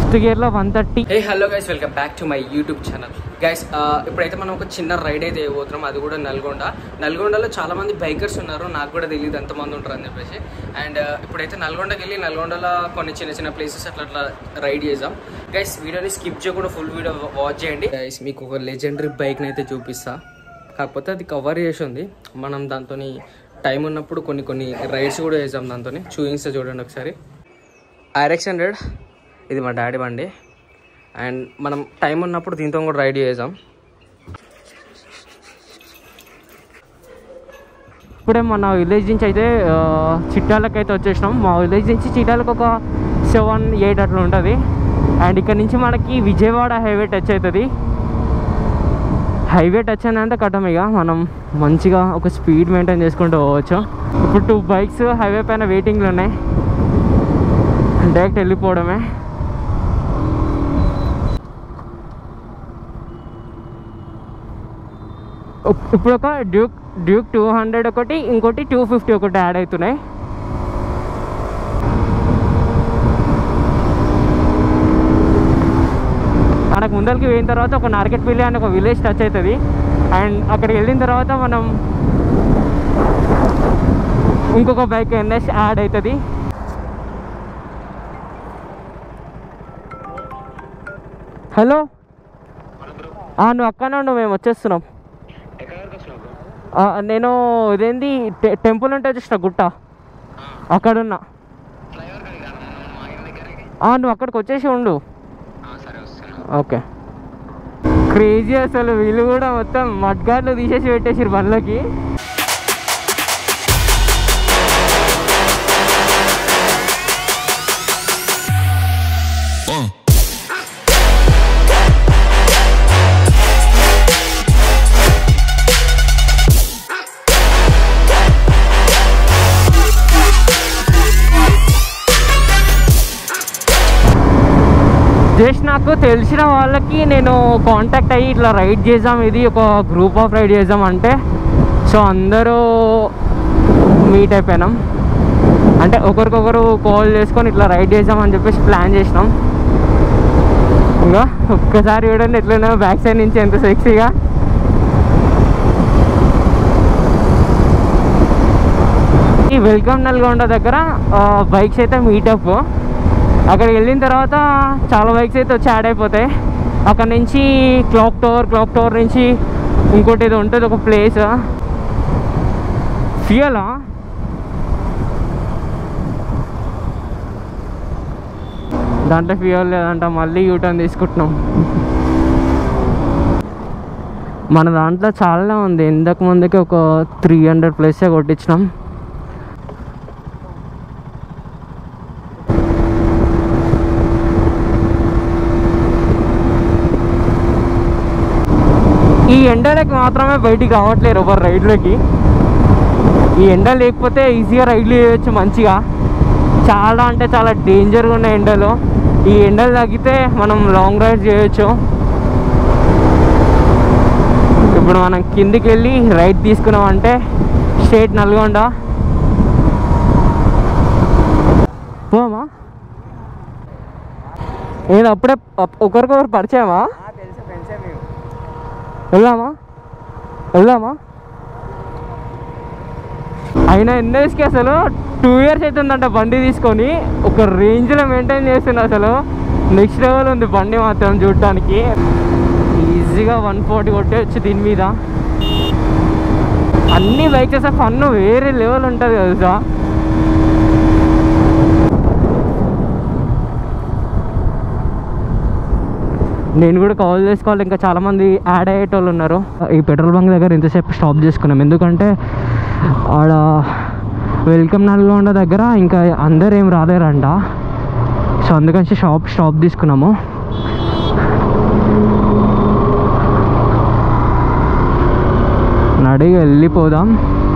First గేర్లో one thirty hey hello guys welcome back to my YouTube channel guys ఇప్పుడైతే మనం ఒక చిన్న రైడ్ అయితే పోతున్నాం అది కూడా నల్గొండ నల్గొండలో చాలా మంది బైకర్స్ ఉన్నారు నాకు కూడా తెలియదు ఎంతమంది ఉంటారు అని చెప్పేసి అండ్ ఇప్పుడైతే నల్గొండకి వెళ్ళి నల్గొండలో కొన్ని చిన్న చిన్న ప్లేసెస్ అట్లా అట్లా రైడ్ చేద్దాం గైస్ వీడియోని స్కిప్ చేయకుండా ఫుల్ వీడియో వాచ్ చేయండి గైస్ మీకు ఒక లెజెండరీ బైక్ని అయితే చూపిస్తా కాకపోతే అది కవర్ చేసి ఉంది మనం దాంతో టైం ఉన్నప్పుడు కొన్ని కొన్ని రైడ్స్ కూడా వేసాం దాంతో చూపిస్తే చూడండి ఒకసారి ఆర్ఎక్స్ హండ్రెడ్ ఇది మా డాడీ బండి అండ్ మనం టైం ఉన్నప్పుడు దీంతో కూడా రైడ్ చేసాం ఇప్పుడే మన విలేజ్ నుంచి అయితే ఆ, చిట్టాలకు అయితే వచ్చేసినాం మా విలేజ్ నుంచి చిట్టాలకు ఒక సెవెన్ ఎయిట్ అట్లా ఉంటుంది అండ్ ఇక్కడ నుంచి మనకి విజయవాడ హైవే టచ్ అవుతుంది హైవే టచ్ అయిందంటే కట్టం ఇక మనం మంచిగా ఒక స్పీడ్ మెయింటైన్ చేసుకుంటూ పోవచ్చు ఇప్పుడు టూ బైక్స్ హైవే పైన వెయిటింగ్లు ఉన్నాయి డైరెక్ట్ వెళ్ళిపోవడమే ఇప్- ఇప్పుడు ఒక డ్యూక్ డ్యూక్ టూ హండ్రెడ్ ఒకటి ఇంకోటి టూ ఫిఫ్టీ ఒకటి యాడ్ అవుతున్నాయి మనకు ముందరికి పోయిన తర్వాత ఒక నార్కెట్పల్లి అని ఒక విలేజ్ టచ్ అవుతుంది అండ్ అక్కడికి వెళ్ళిన తర్వాత మనం ఇంకొక బైక్ ఎన్ఎస్ యాడ్ అవుతుంది హలో ఆ, నువ్వు అక్కనే ఉండు మేము వచ్చేస్తున్నాం ఆ, నేను ఇదేంది టె- టెంపుల్ ఉంటే చూసిన గుట్ట అక్కడున్నా ఆ, నువ్వు అక్కడికి వచ్చేసి ఉండు ఓకే క్రేజీ అసలు వీళ్ళు కూడా మొత్తం మడ్గాడ్లు తీసేసి పెట్టేసారు బండ్లకి జస్ట్ నాకు తెలిసిన వాళ్ళకి నేను కాంటాక్ట్ అయ్యి ఇట్లా రైడ్ చేద్దాం ఇది ఒక గ్రూప్ ఆఫ్ రైడ్ చేద్దాం అంటే సో అందరూ మీట్ అయిపోయినాం అంటే ఒకరికొకరు కాల్ చేసుకొని ఇట్లా రైడ్ చేద్దాం అని చెప్పేసి ప్లాన్ చేసినాం ఇంకా ఒక్కసారి చూడండి ఎట్లయినా బ్యాక్ సైడ్ నుంచి ఎంత సెక్సీగా ఈ వెల్కమ్ నల్గొండ దగ్గర బైక్స్ అయితే మీటప్ అక్కడికి వెళ్ళిన తర్వాత చాలా బైక్స్ అయితే వచ్చి యాడ్ అయిపోతాయి అక్కడ నుంచి క్లాక్ టవర్ క్లాక్ టవర్ నుంచి ఇంకోటి ఏదో ఉంటుంది ఒక ప్లేస్ ఫ్యూయలా దాంట్లో ఫ్యూయల్ లేదంట మళ్ళీ యూటర్న్ తీసుకుంటున్నాం మన దాంట్లో చాలా ఉంది ఇంతకు ముందుకి ఒక త్రీ హండ్రెడ్ ప్లస్ కొట్టించినాం ఈ ఎండలకి మాత్రమే బయటికి రావట్లేరు ఎవరు రైడ్లోకి ఈ ఎండ లేకపోతే ఈజీగా రైడ్లు చేయొచ్చు మంచిగా చాలా అంటే చాలా డేంజర్గా ఉన్న ఎండలు ఈ ఎండలు తగ్గితే మనం లాంగ్ రైడ్ చేయొచ్చు ఇప్పుడు మనం కిందికి వెళ్ళి రైడ్ తీసుకున్నామంటే స్టేట్ నల్గొండ పోమా ఏది అప్పుడే అప్- ఒకరికొకరు పరిచయమా వెళ్దామా వెళ్దామా అయినా ఎన్ఎస్కి అసలు టూ ఇయర్స్ అవుతుందంట బండి తీసుకొని ఒక రేంజ్లో మెయింటైన్ చేస్తుంది అసలు నెక్స్ట్ లెవెల్ ఉంది బండి మాత్రం చూడటానికి ఈజీగా వన్ ఫార్టీ కొట్టేయచ్చు దీని మీద అన్ని బైక్స్ ఫన్ వేరే లెవెల్ ఉంటుంది కదా నేను కూడా కాల్ చేసుకోవాలి ఇంకా చాలామంది యాడ్ అయ్యేటోళ్ళు ఉన్నారు ఈ పెట్రోల్ బంక్ దగ్గర ఇంతసేపు స్టాప్ చేసుకున్నాం ఎందుకంటే ఆడ వెల్కమ్ నల్గొండ దగ్గర ఇంకా అందరు ఏం రాలేరంట సో అందుకని షాప్ స్టాప్ తీసుకున్నాము నడిగి వెళ్ళిపోదాం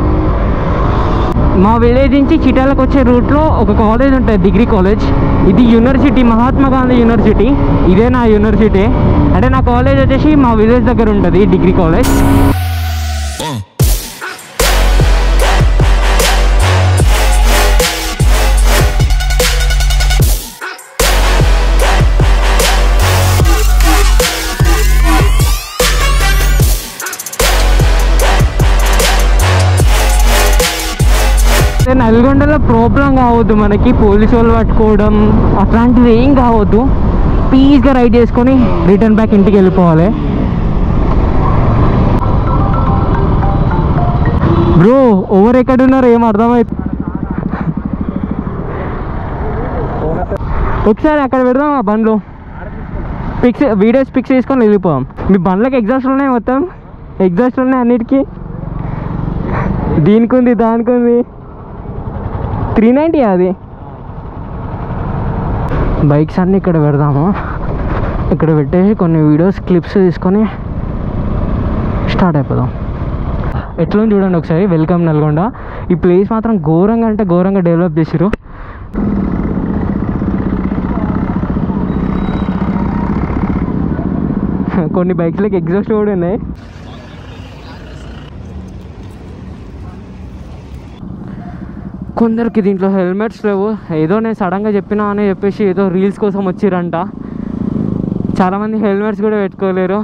మా విలేజ్ నుంచి చిటాలకు వచ్చే రూట్లో ఒక కాలేజ్ ఉంటుంది డిగ్రీ కాలేజ్ ఇది యూనివర్సిటీ మహాత్మా గాంధీ యూనివర్సిటీ ఇదే నా యూనివర్సిటీ అంటే నా కాలేజ్ వచ్చేసి మా విలేజ్ దగ్గర ఉంటుంది డిగ్రీ కాలేజ్ ప్రాబ్లం కావద్దు మనకి పోలీసు వాళ్ళు పట్టుకోవడం అట్లాంటివి ఏం కావద్దు పీస్గా రైడ్ చేసుకొని రిటర్న్ బ్యాక్ ఇంటికి వెళ్ళిపోవాలి బ్రో ఓవర్ ఎక్కడ ఉన్నారు ఏం అర్థమైతే ఒకసారి అక్కడ పెడదాం ఆ బండ్లు పిక్స్ వీడియోస్ పిక్స్ తీసుకొని వెళ్ళిపోదాం మీ బండ్లకి ఎగ్జాస్ట్ ఉన్నాయి మొత్తం ఎగ్జాస్ట్ ఉన్నాయి అన్నిటికీ దీనికి ఉంది దానికి ఉంది త్రీ నైంటీ అది బైక్స్ అన్నీ ఇక్కడ పెడదాము ఇక్కడ పెట్టేసి కొన్ని వీడియోస్ క్లిప్స్ తీసుకొని స్టార్ట్ అయిపోదాం ఎట్లా ఉంది చూడండి ఒకసారి వెల్కమ్ నల్గొండ ఈ ప్లేస్ మాత్రం ఘోరంగా అంటే ఘోరంగా డెవలప్ చేసిరు కొన్ని బైక్స్లకి ఎగ్జాస్ట్ కూడా ఉన్నాయి కొందరికి దీంట్లో హెల్మెట్స్ లేవు ఏదో నేను సడన్గా చెప్పినా అని చెప్పేసి ఏదో రీల్స్ కోసం వచ్చిరంట చాలామంది హెల్మెట్స్ కూడా పెట్టుకోలేరు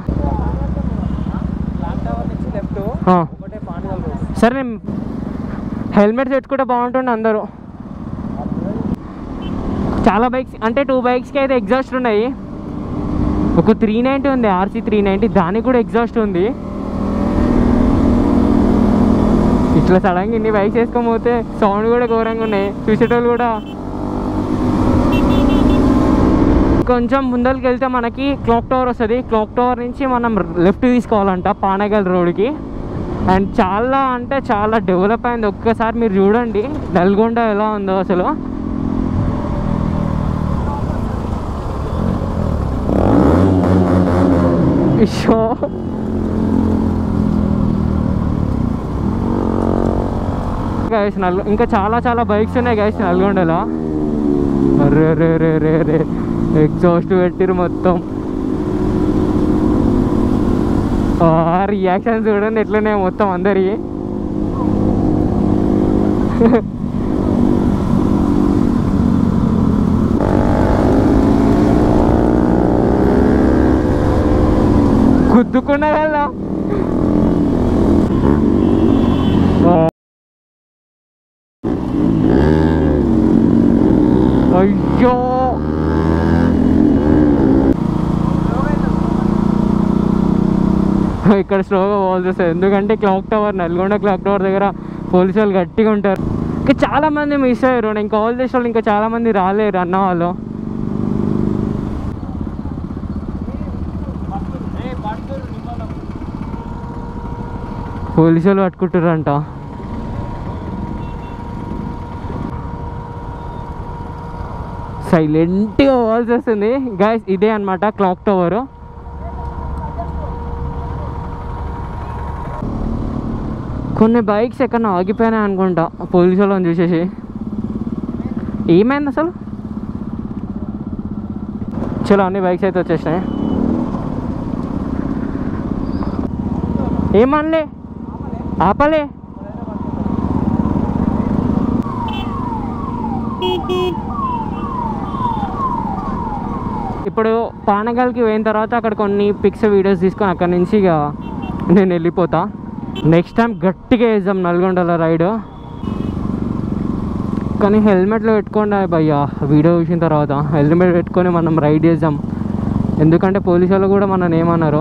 ఆ. సరే నేను హెల్మెట్స్ పెట్టుకుంటే బాగుంటుండే అందరూ చాలా బైక్స్ అంటే టూ బైక్స్కి అయితే ఎగ్జాస్ట్ ఉన్నాయి ఒక త్రీ నైంటీ ఉంది ఆర్సీ త్రీ నైంటీ దానికి కూడా ఎగ్జాస్ట్ ఉంది ఇట్లా సడన్గా ఇన్ని బైక్స్ వేసుకొని పోతే సౌండ్ కూడా ఘోరంగా ఉన్నాయి చూసేటోళ్ళు కూడా కొంచెం ముందరికి వెళ్తే మనకి క్లాక్ టవర్ వస్తుంది క్లాక్ టవర్ నుంచి మనం లెఫ్ట్ తీసుకోవాలంట పానగల్ రోడ్కి అండ్ చాలా అంటే చాలా డెవలప్ అయింది ఒక్కసారి మీరు చూడండి నల్గొండ ఎలా ఉందో అసలు ఇషో గైస్ నల్ ఇంకా చాలా చాలా బైక్స్ ఉన్నాయి గైస్ నల్గొండలో అరే రే రే రే రే ఎగ్జాస్ట్ పెట్టిరు మొత్తం రియాక్షన్స్ చూడండి ఎట్లున్నాయి మొత్తం అందరి గుద్దుకున్నా కదా అయ్యో ఇక్కడ స్లోగా పోవాల్సి వస్తుంది ఎందుకంటే clock tower Nalgonda clock tower దగ్గర పోలీసు వాళ్ళు గట్టిగా ఉంటారు ఇంకా చాలా మంది మిస్ అయ్యారు నేను కాల్ చేసిన వాళ్ళు ఇంకా చాలా మంది రాలేరు అన్న వాళ్ళు పోలీసు వాళ్ళు పట్టుకుంటారంట సైలెంట్గా పోవాల్సి వస్తుంది గాయస్ ఇదే అనమాట క్లాక్ టవర్ కొన్ని బైక్స్ ఎక్కడ ఆగిపోయినాయి అనుకుంటా పోలీసు వాళ్ళని చూసేసి ఏమైంది అసలు చలో అన్ని బైక్స్ అయితే వచ్చేసినాయి ఏమనలే ఆపలే ఇప్పుడు పానగల్కి పోయిన తర్వాత అక్కడ కొన్ని పిక్స్ వీడియోస్ తీసుకొని అక్కడ నుంచి ఇక నేను వెళ్ళిపోతా నెక్స్ట్ టైం గట్టిగా వేద్దాం నల్గొండలో రైడ్ కానీ హెల్మెట్లు పెట్టుకోండి భయ్యా వీడియో చూసిన తర్వాత హెల్మెట్ పెట్టుకొని మనం రైడ్ చేద్దాం ఎందుకంటే పోలీసు వాళ్ళు కూడా మనల్ని ఏమన్నారు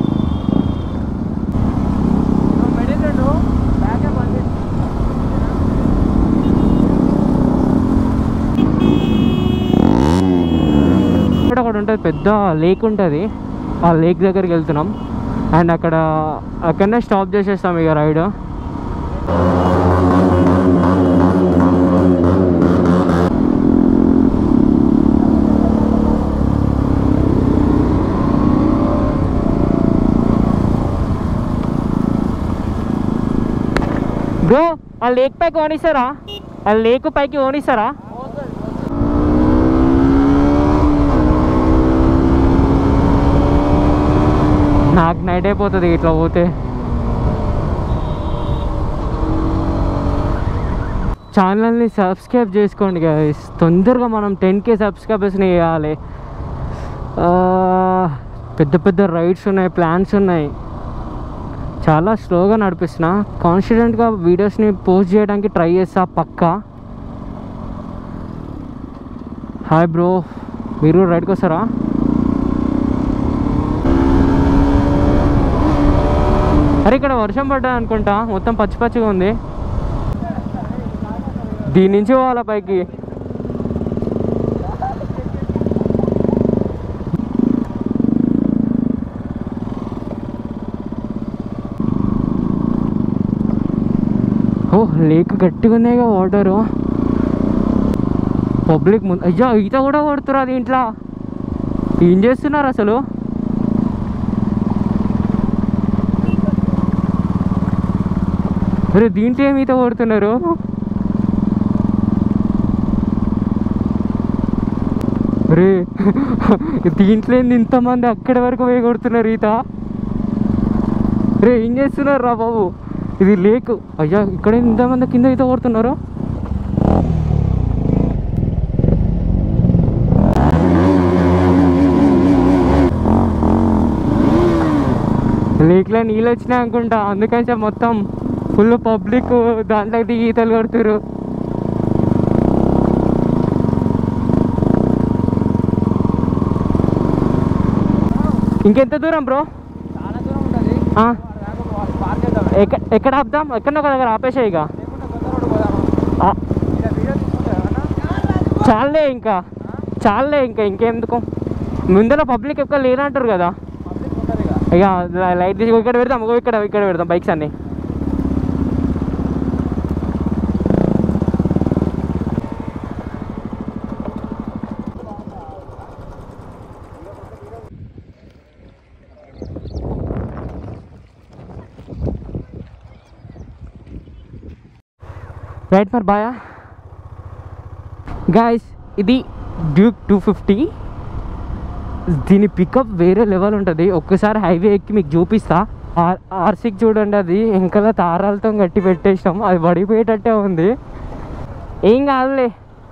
ఇక్కడ ఒకటి ఉంటుంది పెద్ద లేక్ ఉంటుంది ఆ లేక్ దగ్గరికి వెళ్తున్నాం అండ్ అక్కడ అక్కడనే స్టాప్ చేసేస్తాం ఇక రైడ్ బ్రో ఆ లేక్ పైకి ఓనిస్తారా ఆ లేక్ పైకి ఓనిస్తారా నాకు నైట్ అయిపోతుంది ఇట్లా పోతే ఛానల్ని సబ్స్క్రైబ్ చేసుకోండి గైస్ తొందరగా మనం టెన్ కే సబ్స్క్రైబర్స్ని వేయాలి ఆ, పెద్ద పెద్ద రైడ్స్ ఉన్నాయి ప్లాన్స్ ఉన్నాయి చాలా స్లోగా నడిపిస్తున్నా కాన్ఫిడెంట్గా వీడియోస్ని పోస్ట్ చేయడానికి ట్రై చేస్తా పక్కా హాయ్ బ్రో మీరు రైడ్కి వస్తారా అరే ఇక్కడ వర్షం పడ్డా అనుకుంటా మొత్తం పచ్చి పచ్చిగా ఉంది దీని నుంచి పోవాలా పైకి ఓ లేక్ గట్టిగా ఉన్నాయిగా వాటరు పబ్లిక్ ముందు అయ్యా ఈత కూడా కొడుతురా దీంట్లో ఏం చేస్తున్నారు అసలు అరే దీంట్లో ఏమి ఈత కొడుతున్నారు అరే దీంట్లో ఏంది ఇంతమంది అక్కడి వరకు పోయి కొడుతున్నారు ఈత రే ఏం చేస్తున్నారు రా బాబు ఇది లేక్ అయ్యా ఇక్కడ ఇంతమంది కింద ఈత కొడుతున్నారు లేక్లో నీళ్ళు వచ్చినాయి అనుకుంటా అందుకని చెప్పి మొత్తం ఫుల్ పబ్లిక్ దాంట్లో దిగి ఈతలు కొడుతురు ఇంకెంత దూరం బ్రో చాలా దూరం ఉంటుంది ఆ, పార్క్ చేద్దాం ఎక్క ఎక్కడ ఆపుదాం ఎక్కడ ఒక దగ్గర ఆపేసాయి ఇక లేకుంటే కొత్త రోడ్డు పోదామా ఆ, ఇలా వీడియో తీసుకుంటే చాలే ఇంకా చాలే ఇంకా ఇంకెందుకు ముందర పబ్లిక్ ఎక్కువ లేరంటారు కదా పబ్లిక్ ఉంటుంది ఇక ఇక లైట్ తీసి ఇక్కడ పెడదాం ఇంకో ఇక్కడ ఇక్కడ పెడదాం బైక్స్ అన్ని రైట్ మరి బాయా గాయస్ ఇది డ్యూక్ టూ ఫిఫ్టీ దీని పికప్ వేరే లెవెల్ ఉంటుంది ఒక్కసారి హైవే ఎక్కి మీకు చూపిస్తా ఆర్ ఆర్ సిక్స్ చూడండి అది వెనకాల తారాలతో గట్టి పెట్టేసాం అది పడిపోయేటట్టే ఉంది ఏం కాదులే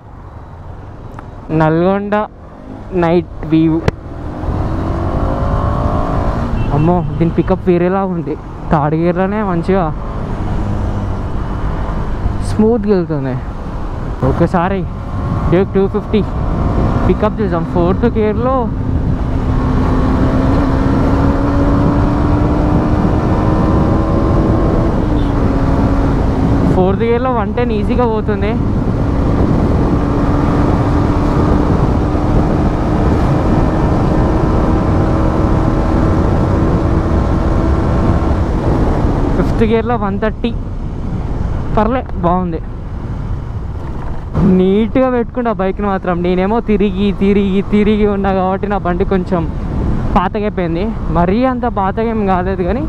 నల్గొండ నైట్ వ్యూ అమ్మో దీని పికప్ వేరేలా ఉంది థర్డ్ గేర్లోనే మంచిగా స్మూత్గా వెళ్తుంది ఒకసారి డ్యూక్ టూ ఫిఫ్టీ పికప్ చేసాం ఫోర్త్ గేర్లో ఫోర్త్ గేర్లో వన్ టెన్ ఈజీగా పోతుంది ఫిఫ్త్ గేర్లో వన్ థర్టీ పర్లే బాగుంది నీట్గా పెట్టుకుంటా బైక్ని మాత్రం నేనేమో తిరిగి తిరిగి తిరిగి ఉన్నా కాబట్టి నా బండి కొంచెం పాతగైపోయింది మరీ అంత పాతగా ఏం కాలేదు కానీ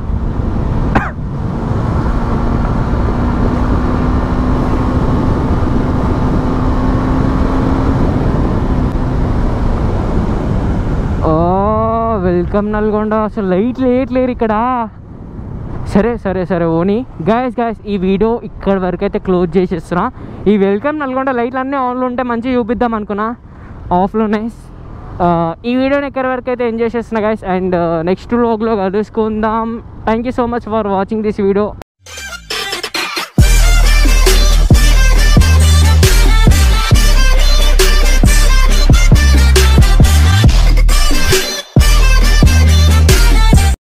ఓ వెల్కమ్ నల్గొండ అసలు లైట్ లేట్ లేరు ఇక్కడ సరే సరే సరే ఓని గాయస్ గాయస్ ఈ వీడియో ఇక్కడ వరకు అయితే క్లోజ్ చేసేస్తున్నా ఈ వెల్కమ్ నల్గొండ లైట్లు అన్నీ ఆన్లో ఉంటే మంచిగా చూపిద్దాం అనుకున్నా ఆఫ్లో ఉన్నాయి ఆ, ఈ వీడియోని ఎక్కడి వరకు అయితే ఎంజాయ్ చేస్తున్నా గాయస్ అండ్ నెక్స్ట్ వ్లాగ్లో కలుసుకుందాం thank you so much for watching this video